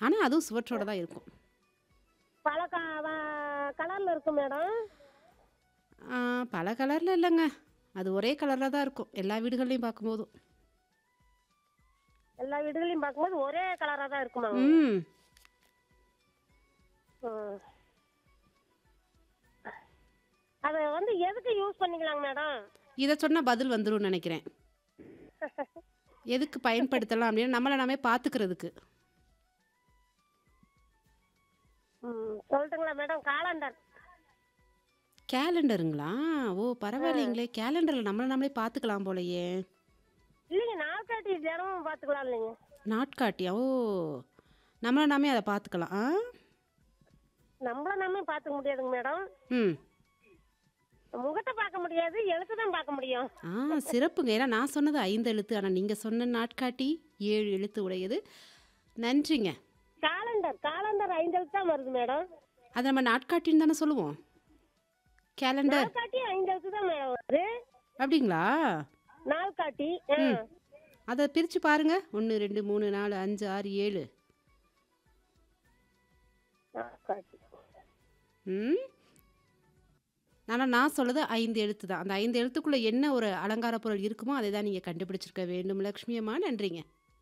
ஆனா அதுவும் சுவற்றோட தான் இருக்கும் பல க கலரில் இருக்கும் மேடம் ஆ, பல கலர்ல இல்லைங்க அது ஒரே கலர்ல தான் இருக்கும் எல்லா வீடுகள்லையும் பார்க்கும்போதும் எல்லா வீடுகளையும் பார்க்கும்போது ஒரே கலராக தான் இருக்குமா ம் ம். அதை வந்து எதுக்கு யூஸ் பண்ணிக்கலாங்க மேடம் இதை சொன்னா பதில் வந்துரும்னு நினைக்கிறேன் எதுக்கு பயன்படுத்தலாம் அப்படின்னு நம்மளை நாமே பார்த்துக்கிறதுக்கு ம் சொல்லட்டுங்களா மேடம் காலண்டர் கேலண்டருங்களா ஓ பரவாயில்லைங்களே கேலண்டரில் நம்மளை நம்மளே பார்த்துக்கலாம் போலயே இல்லைங்க நாள்காட்டி தினமும் பார்த்துக்கலாம் இல்லைங்க நாட்காட்டியா ஓ நம்மளை நாமே அதை பார்த்துக்கலாம் ஆ நம்மள நாமே பார்த்துக்க முடியாதுங்க மேடம் ம் முகத்தை பார்க்க முடியாது எழுத்து தான் பார்க்க முடியும் ஆ சிறப்புங்க ஏன்னா நான் சொன்னது ஐந்து எழுத்து ஆனால் நீங்கள் சொன்ன நாட்காட்டி ஏழு எழுத்து உடையது நன்றிங்க காலண்டர் காலண்டர் ஐந்து எழுத்து தான் வருது மேடம் அதை நம்ம நாட்காட்டின்னு தானே சொல்லுவோம் கேலண்டர் நாள்காட்டி ஐந்து எழுத்து தான் மேடம் வருது அப்படிங்களா நாள்காட்டி ஆ. ம். அதை பிரித்து பாருங்க ஒன்று ரெண்டு மூணு நாலு அஞ்சு ஆறு ஏழு நாள்காட்டி ம் ஆனால் நான் சொல்லுது ஐந்து எழுத்து தான் அந்த ஐந்து எழுத்துக்குள்ளே என்ன ஒரு அலங்கார பொருள் இருக்குமோ அதை தான் நீங்கள் கண்டுபிடிச்சிருக்க வேண்டும் லக்ஷ்மி அம்மா நன்றிங்க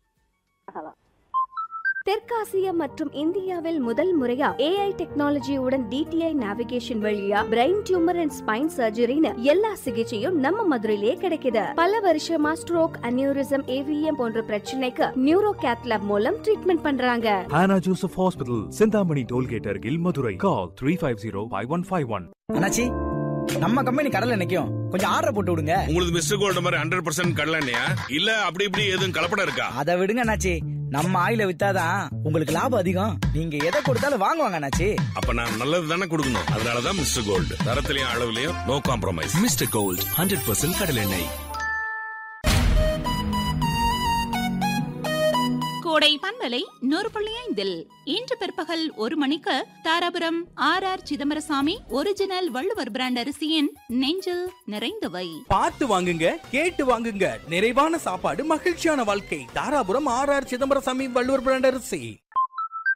தெற்காசியா மற்றும் இந்தியாவில் முதல் முறையா ஏஐ டெக்னாலஜியுடன் டிடிஐ நேவிகேஷன் வழியா பிரெயின் டியூமர் அண்ட் ஸ்பைன் சர்ஜரின்னு எல்லா சிகிச்சையும் நம்ம மதுரையிலேயே கிடைக்குது பல வருஷமா ஸ்ட்ரோக் அனியூரிசம் ஏவிஎம் போன்ற பிரச்சனைக்கு நியூரோ கேத்லாப் மூலம் ட்ரீட்மெண்ட் பண்றாங்க Hannah Joseph Hospital, Sindhamani Tollgate, Argil, Madurai. Call 350-5151. அண்ணாச்சி நம்ம கம்பெனி கடல்ல நிக்கும் கொஞ்சம் ஆர்டர் போட்டு விடுங்க உங்களுக்கு மிஸ்டர் கோல்டு மாதிரி ஹண்ட்ரட் பர்சன்ட் கடலண்ணையா இல்ல அப்படி இப்படி எதுவும் கலப்படம் இருக்கா அதை விடுங்க அண்ணாச்சி நம்ம ஆயில வித்தாதான் உங்களுக்கு லாபம் அதிகம் நீங்க எதை கொடுத்தாலும் வாங்குவாங்க அண்ணாச்சி அப்ப நான் நல்லது தானே கொடுக்கணும் அதனாலதான் மிஸ்டர் கோல்டு தரத்திலையும் அளவுலயும் நோ காம்ப்ரமைஸ் Mr. Gold, 100% கடலெண்ணெய் கோடை பண்பலை நூறு புள்ளி ஐந்தில் இன்று பிற்பகல் ஒரு மணிக்கு Dharapuram R R Chidambarasamy original Valluvar brand அரிசியின் நெஞ்சில் நிறைந்தவை பார்த்து வாங்குங்க கேட்டு வாங்குங்க நிறைவான சாப்பாடு மகிழ்ச்சியான வாழ்க்கை Dharapuram R R Chidambarasamy Valluvar brand அரிசி